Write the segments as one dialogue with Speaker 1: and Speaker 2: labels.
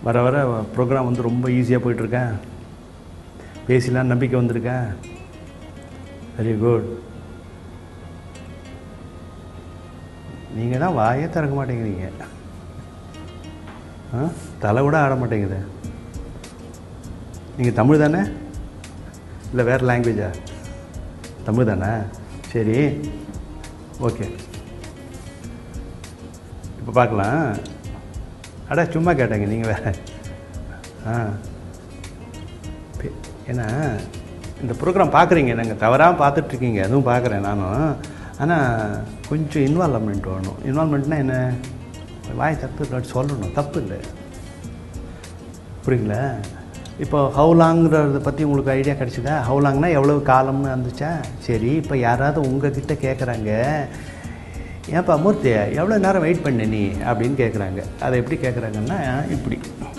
Speaker 1: வர வர ப்ரோக்ராம் வந்து ரொம்ப ஈஸியாக போயிட்டுருக்கேன் பேசிலாம் நம்பிக்கை வந்திருக்கேன் வெரி குட் நீங்கள் தான் வாயே திறக்க மாட்டேங்கிறீங்க ஆ தலை கூட ஆட மாட்டேங்குது நீங்கள் தமிழ் தானே இல்லை வேறு லாங்குவேஜா தமிழ் தானே சரி ஓகே இப்போ பார்க்கலாம் அட சும்மா கேட்டேங்க நீங்கள் வேறு ஆ பே- ஏன்னா இந்த ப்ரோக்ராம் பார்க்குறீங்க நாங்கள் தவறாமல் பார்த்துட்ருக்கீங்க அதுவும் பார்க்குறேன் நானும் ஆனால் கொஞ்சம் இன்வால்வ்மெண்ட் வேணும் இன்வால்மெண்ட்னா என்ன வாய் தப்பு இல்லாட்டி சொல்லணும் தப்பு இல்லை புரியுங்களா இப்போ ஹவுலாங்கிறத பற்றி உங்களுக்கு ஐடியா கிடச்சிதா ஹவுலாங்னா எவ்வளவு காலம்னு இருந்துச்சா சரி இப்போ யாராவது உங்ககிட்ட கேட்குறாங்க ஏன்ப்பா மூர்த்தி எவ்வளோ நேரம் வெயிட் பண்ண நீ அப்படின்னு கேட்குறாங்க அதை எப்படி கேட்குறாங்கன்னா இப்படி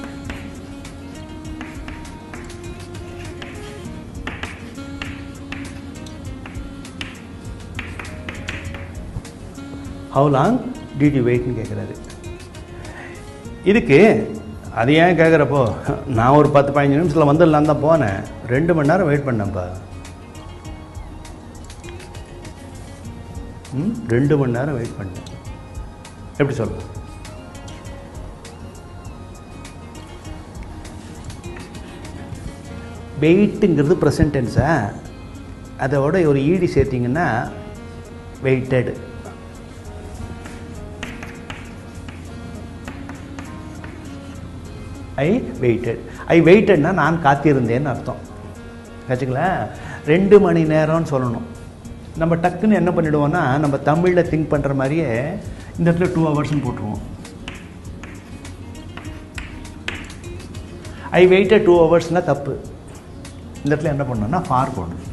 Speaker 1: ஹவு லாங் டிடி வெயிட்னு கேட்குறாரு இதுக்கு அது ஏன் கேட்குறப்போ நான் ஒரு பத்து பதினஞ்சு நிமிஷத்தில் வந்துடலாம் தான் போனேன் ரெண்டு மணி நேரம் வெயிட் பண்ணேன்ப்பா ம் ரெண்டு மணி நேரம் வெயிட் பண்ணேன் எப்படி சொல்ல வெயிட்டுங்கிறது ப்ரெசன்ட் டென்ஸா அதோட ஒரு ஈடி சேர்த்திங்கன்னா வெயிட்டட் ஐ வெயிட்டட் ஐ வெயிட்டட்னா நான் காத்திருந்தேன்னு அர்த்தம் ஆச்சுங்களா ரெண்டு மணி நேரம்னு சொல்லணும் நம்ம டக்குன்னு என்ன பண்ணிடுவோம்னா நம்ம தமிழில் திங்க் பண்ணுற மாதிரியே இந்த இடத்துல டூ ஹவர்ஸ்னு போட்டுருவோம் ஐ வெயிட்டட் டூ ஹவர்ஸ்னால் தப்பு இந்த இடத்துல என்ன பண்ணணும்னா ஃபார் போடணும்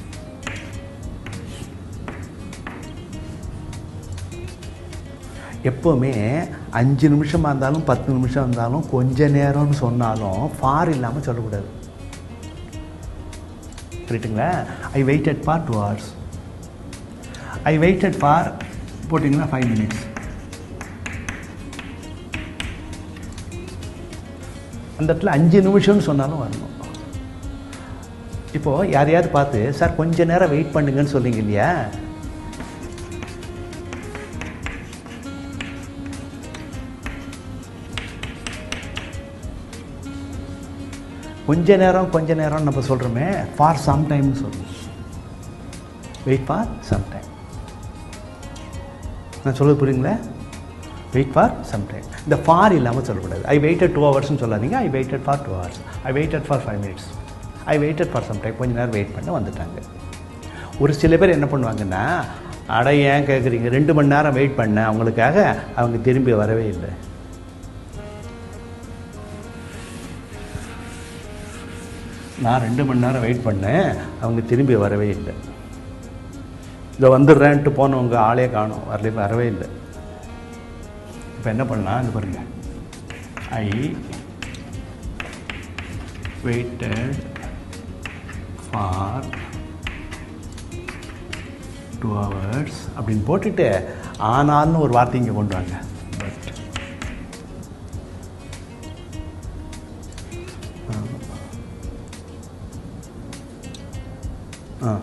Speaker 1: எப்போவுமே அஞ்சு நிமிஷமாக இருந்தாலும் பத்து நிமிஷம் இருந்தாலும் கொஞ்ச நேரம்னு சொன்னாலும் ஃபார் இல்லாமல் சொல்லக்கூடாது கரெக்டுங்களா I waited for two hours I waited for போட்டிங்கன்னா ஃபைவ் மினிட்ஸ் அந்த இடத்துல அஞ்சு நிமிஷம்னு சொன்னாலும் வரணும் இப்போது யாரையாவது பார்த்து சார் கொஞ்ச நேரம் வெயிட் பண்ணுங்கன்னு சொல்லிங்க இல்லையா கொஞ்ச நேரம் கொஞ்ச நேரம் நம்ம சொல்கிறோமே ஃபார் சம் டைம்னு சொல்லணும் வெயிட் ஃபார் சம் டைம் நான் சொல்லுது புரியுங்களா வெயிட் ஃபார் சம் டைம் இந்த ஃபார் இல்லாமல் சொல்லக்கூடாது ஐ வெயிட்டட் டூ ஹவர்ஸ்னு சொல்லாதீங்க I waited for two hours I waited for five minutes I waited for some time கொஞ்ச நேரம் வெயிட் பண்ண வந்துட்டாங்க ஒரு சில பேர் என்ன பண்ணுவாங்கன்னா அட ஏன் கேட்குறீங்க ரெண்டு மணி நேரம் வெயிட் பண்ணேன் அவங்களுக்காக அவங்க திரும்பி வரவே இல்லை நான் ரெண்டு மணி நேரம் வெயிட் பண்ணேன் அவங்க திரும்பி வரவே இல்லை இதை வந்துடுறேன்ட்டு போனவங்க ஆளே காணும் வரல வரவே இல்லை இப்போ என்ன பண்ணலாம் இது பாருங்க I waited for two hours அப்படின்னு போட்டுட்டு ஆனால்னு ஒரு வார்த்தை இங்கே கொண்டு வாங்க பட் ஆ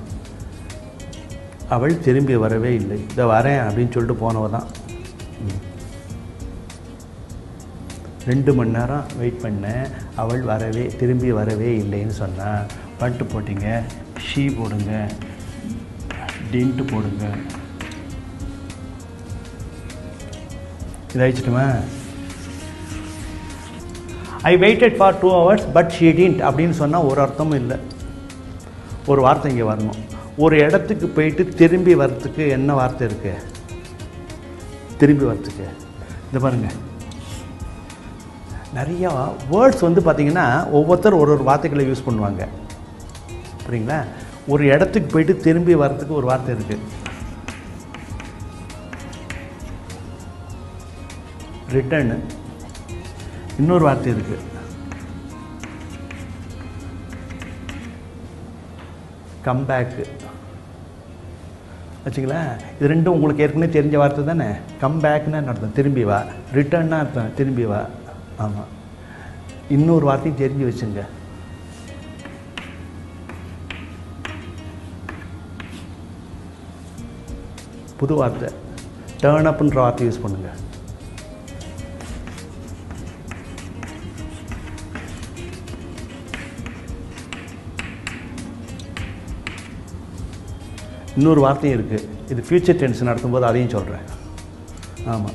Speaker 1: அவள் திரும்பி வரவே இல்லை இதை வரேன் அப்படின்னு சொல்லிட்டு போனவ தான் ம். ரெண்டு மணி நேரம் வெயிட் பண்ணேன் அவள் வரவே திரும்பி வரவே இல்லைன்னு சொன்னா பட்டு போட்டிங்க ஷீ போடுங்க டின்ட்டு போடுங்க இதாயிடுச்சுட்டுமா I waited for two hours but she didn't அப்படின்னு சொன்னால் ஒரு அர்த்தமும் இல்லை ஒரு வார்த்தை இங்கே வரணும் ஒரு இடத்துக்கு போயிட்டு திரும்பி வர்றதுக்கு என்ன வார்த்தை இருக்கு திரும்பி வர்றதுக்கு இந்த பாருங்க நிறையா வேர்ட்ஸ் வந்து பார்த்தீங்கன்னா ஒவ்வொருத்தர் ஒரு ஒரு வார்த்தைகளை யூஸ் பண்ணுவாங்க சரிங்களா ஒரு இடத்துக்கு போயிட்டு திரும்பி வர்றதுக்கு ஒரு வார்த்தை இருக்கு ரிட்டர்னு இன்னொரு வார்த்தை இருக்கு கம்பேக்கு வச்சுங்களா இது ரெண்டும் உங்களுக்கு ஏற்கனவே தெரிஞ்ச வார்த்தை தானே கம்பேக்னு அர்த்தம் திரும்பி வா ரிட்டர்ன்னா அர்த்தம் திரும்பி வா ஆமாம் இன்னொரு வார்த்தையும் தெரிஞ்சு வச்சுங்க புது வார்த்தை டேர்ன் அப்ன்ற வார்த்தை யூஸ் பண்ணுங்க இன்னொரு வார்த்தையும் இருக்குது இது ஃப்யூச்சர் டென்ஸ் நடத்தும்போது அதையும் சொல்கிறேன் ஆமாம்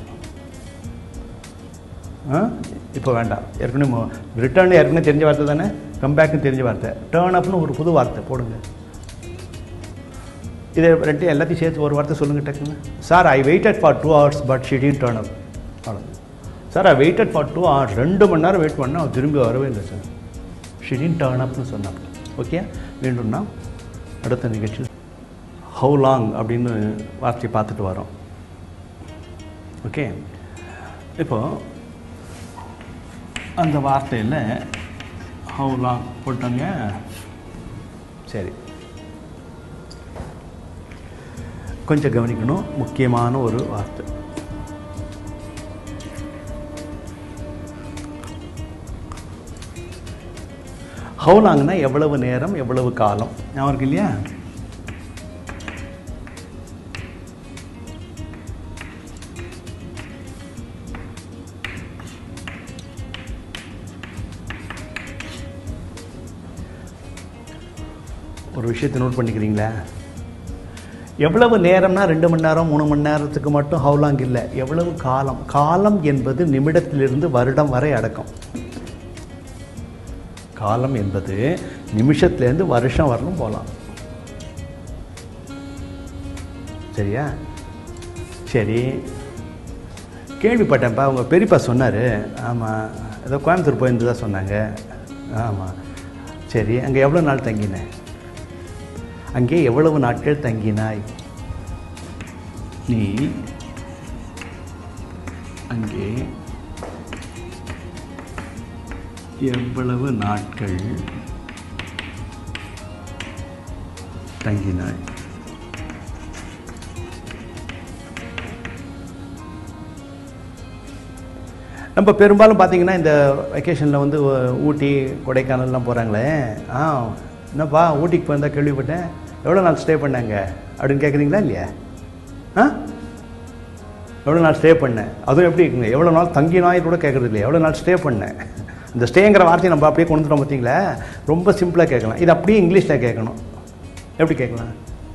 Speaker 1: ஆ இப்போ வேண்டாம் ஏற்கனவே ரிட்டர்ன் ஏற்கனவே தெரிஞ்ச வார்த்தை தானே கம்பேக்னு தெரிஞ்ச வார்த்தை டேர்ன் அப்னு ஒரு புது வார்த்தை போடுங்க இதை ரெண்டு எல்லாத்தையும் சேர்த்து ஒரு வார்த்தை சொல்லுங்கள் டக்குன்னு sir I waited for two hours but she didn't turn up அவ்வளோ sir I waited for two hours ரெண்டு மணி நேரம் வெயிட் பண்ணால் அவன் திரும்பி வரவே இல்லை சார் ஷி டீன் டேர்ன் அப்னு சொன்னாங்க ஓகே வேண்டும்னா அடுத்த நிகழ்ச்சியில் ஹவு லாங் அப்படின்னு வார்த்தையை பார்த்துட்டு வரோம் ஓகே இப்போ அந்த வார்த்தையில் ஹவு லாங் போட்டாங்க சரி கொஞ்சம் கவனிக்கணும் முக்கியமான ஒரு வார்த்தை ஹவு லாங்னா எவ்வளவு நேரம் எவ்வளவு காலம் ஞாபகம் இருக்கு இல்லையா ஒரு விஷயத்தை நோட் பண்ணிக்கிறீங்களா எவ்வளவு நேரம்னா ரெண்டு மணி நேரம் மூணு மணி நேரத்துக்கு மட்டும் ஹவுலாங் இல்லை எவ்வளவு காலம் காலம் என்பது நிமிடத்திலிருந்து வருடம் வரை அடக்கம் காலம் என்பது நிமிஷத்துலேருந்து வருஷம் வரலும் போகலாம் சரியா சரி கேள்விப்பட்டேன்ப்பா உங்கள் பெரியப்பா சொன்னார் ஆமாம் ஏதோ கோயம்புத்தூர் போயிருந்ததா சொன்னாங்க ஆமாம் சரி அங்கே எவ்வளோ நாள் தங்கினேன் அங்கே எவ்வளவு நாட்கள் தங்கினாய் நீ அங்கே எவ்வளவு நாட்கள் தங்கினாய் நம்ம பெரும்பாலும் பார்த்தீங்கன்னா இந்த வெக்கேஷனில் வந்து ஊட்டி கொடைக்கானல்லாம் போகிறாங்களே ஆ என்னப்பா ஊட்டிக்கு போயிருந்தா கேள்விப்பட்டேன் எவ்வளோ நாள் ஸ்டே பண்ணாங்க அப்படின்னு கேட்குறீங்களா இல்லையா ஆ எவ்வளோ நாள் ஸ்டே பண்ணேன் அதுவும் எப்படி இருக்குங்க எவ்வளோ நாள் தங்கினாய் கூட கேட்குறது இல்லையா எவ்வளோ நாள் ஸ்டே பண்ணேன் இந்த ஸ்டேங்கிற வார்த்தையை நம்ம அப்படியே கொண்டு வந்துட்டோம் பார்த்தீங்களா ரொம்ப சிம்பிளாக கேட்கலாம் இது அப்படியே இங்கிலீஷில் கேட்கணும் எப்படி கேட்கலாம்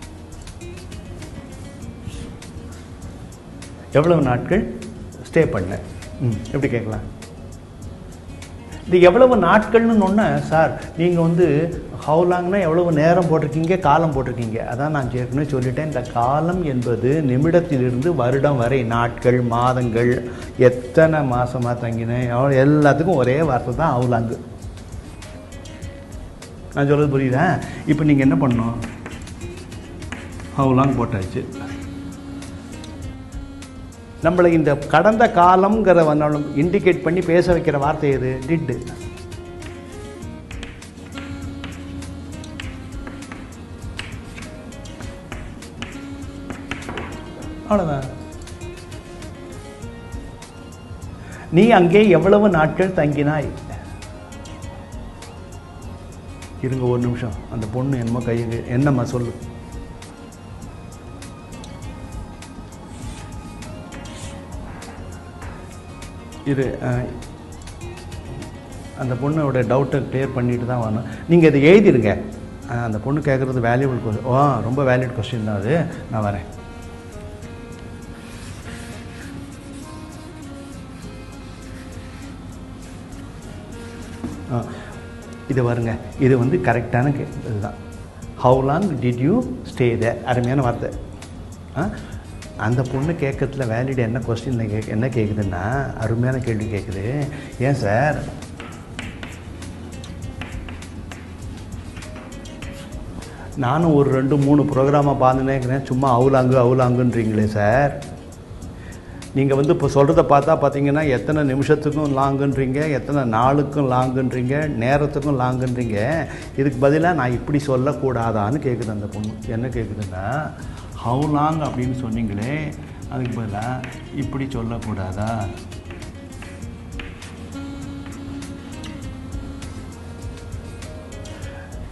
Speaker 1: எவ்வளவு நாட்கள் ஸ்டே பண்ணேன் ம் எப்படி கேட்கலாம் இது எவ்வளவு நாட்கள்னு ஒன்று சார் நீங்கள் வந்து ஹவு லாங்னா எவ்வளவு நேரம் போட்டிருக்கீங்க காலம் போட்டிருக்கீங்க அதான் நான் ஏற்கனவே சொல்லிட்டேன் இந்த காலம் என்பது நிமிடத்திலிருந்து வருடம் வரை நாட்கள் மாதங்கள் எத்தனை மாதமாக தங்கினேன் எவ்வளோ எல்லாத்துக்கும் ஒரே வார்த்தை தான் ஹவு லாங்கு நான் சொல்கிறது புரியுதா இப்போ நீங்கள் என்ன பண்ணணும் ஹவு லாங் போட்டாச்சு நம்மளை இந்த கடந்த காலம்ங்கிற வந்தாலும் இண்டிகேட் பண்ணி பேச வைக்கிற வார்த்தை எது டிட்டு அவ்வளோதான் நீ அங்கே எவ்வளவு நாட்கள் தங்கினாய் இருங்க ஒரு நிமிஷம் அந்த பொண்ணு என்னமோ கையுக்கு என்னம்மா சொல்லு இது அஹ், அந்த பொண்ணோட டவுட்டை கிளியர் பண்ணிட்டு தான் வரணும் நீங்கள் இதை எழுதிடுங்க அஹ், அந்த பொண்ணு கேட்குறது வேல்யூபிள் கொஸ்டின் ஓ ரொம்ப வேலிட் கொஸ்டின் தான் அது நான் வரேன் ஆ, இது வருங்க இது வந்து கரெக்டான கே இதுதான் how long did you stay the அருமையான வார்த்தை ஆ அந்த பொண்ணு கேட்கறதுல வேலிட் என்ன கொஸ்டின் கேட்க என்ன கேட்குதுன்னா அருமையான கேள்வி கேட்குது ஏன் சார் நானும் ஒரு ரெண்டு மூணு ப்ரோக்ராமாக பார்த்துனே இருக்கிறேன் சும்மா அவுலாங்கு அவுலாங்குன்றீங்களே சார் நீங்கள் வந்து இப்போ சொல்கிறத பார்த்தா பார்த்தீங்கன்னா எத்தனை நிமிஷத்துக்கும் லாங்குன்றீங்க எத்தனை நாளுக்கும் லாங்குன்றீங்க நேரத்துக்கும் லாங்குன்றீங்க இதுக்கு பதிலாக நான் இப்படி சொல்லக்கூடாதான்னு கேட்குது அந்த பொண்ணு என்ன கேட்குதுன்னா ஹவு லாங் அப்படின்னு சொன்னீங்களே அதுக்கு பதிலாக இப்படி சொல்லக்கூடாதா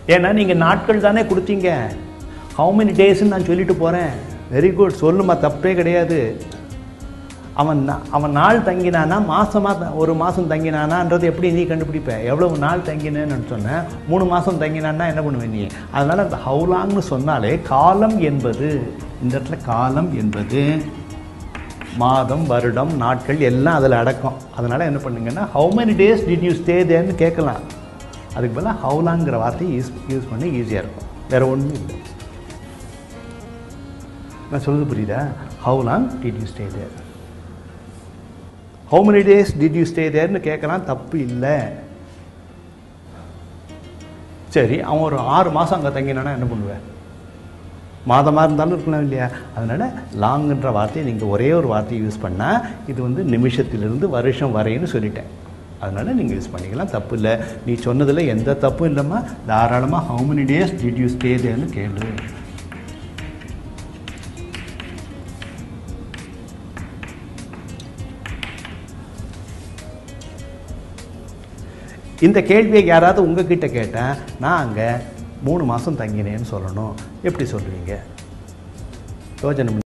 Speaker 1: ஏன்னா நீங்கள் நாட்கள் தானே கொடுத்தீங்க ஹவு மெனி டேஸ்ன்னு நான் சொல்லிட்டு போகிறேன் வெரி குட் சொல்லுமா தப்பே கிடையாது அவன் நா- அவன் நாள் தங்கினானா மாசமா ஒரு மாதம் தங்கினானான்றது எப்படி நீ கண்டுபிடிப்ப எவ்வளவு நாள் தங்கினேன்னு சொன்னேன் மூணு மாதம் தங்கினான்னா என்ன பண்ணுவ நீ அதனால் அந்த ஹவுலாங்னு சொன்னாலே காலம் என்பது இந்த இடத்துல காலம் என்பது மாதம் வருடம் நாட்கள் எல்லாம் அதில் அடக்கம் அதனால் என்ன பண்ணுங்கன்னா how many days did you stay தேர்னு கேட்கலாம் அதுக்கு பதிலாக ஹவுலாங்கிற வார்த்தையை யூஸ் யூஸ் பண்ணி ஈஸியாக இருக்கும் வேறு ஒன்றும் இல்லை நான் சொல்றது புரியுதா how long did you stay there how many days did you stay தேர்னு கேட்கலாம் தப்பு இல்லை சரி அவன் ஒரு ஆறு மாதம் அங்கே தங்கினானா என்ன பண்ணுவேன் மாதமாக இருந்தாலும் இருக்கலாம் இல்லையா அதனால் லாங்குன்ற வார்த்தையை நீங்கள் ஒரே ஒரு வார்த்தையை யூஸ் பண்ணால் இது வந்து நிமிஷத்திலிருந்து வருஷம் வரைன்னு சொல்லிட்டேன் அதனால் நீங்கள் யூஸ் பண்ணிக்கலாம் தப்பு இல்லை நீ சொன்னதில் எந்த தப்பும் இல்லைம்மா தாராளமாக how many days did you stay தேர்னு கேளு இந்த கேள்வியை யாராவது உங்ககிட்ட கேட்டேன் நான் அங்கே மூணு மாதம் தங்கினேன்னு சொல்லணும் எப்படி சொல்லுவீங்க யோசனை பண்ணி